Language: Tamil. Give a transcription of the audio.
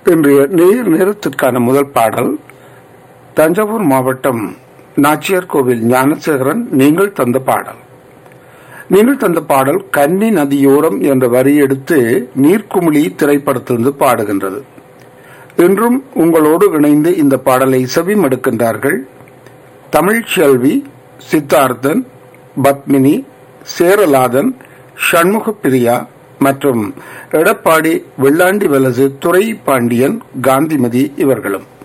இன்றைய நீர் நேரத்திற்கான முதல் பாடல் தஞ்சாவூர் மாவட்டம் நாச்சியார் கோவில் ஞானசேகரன் நீங்கள் தந்த பாடல் நீங்கள் தந்த பாடல் கன்னி நதியோரம் என்ற வரி எடுத்து நீர்க்குமிழி திரைப்படத்திலிருந்து பாடுகின்றது இன்றும் உங்களோடு இணைந்து இந்த பாடலை செவிமடுக்கின்றார்கள் தமிழ்ச்செல்வி சித்தார்த்தன் பத்மினி சேரலாதன் சண்முக பிரியா மற்றும் எடப்பாடி வெள்ளாண்டி வலசு துறை பாண்டியன் காந்திமதி இவர்களும்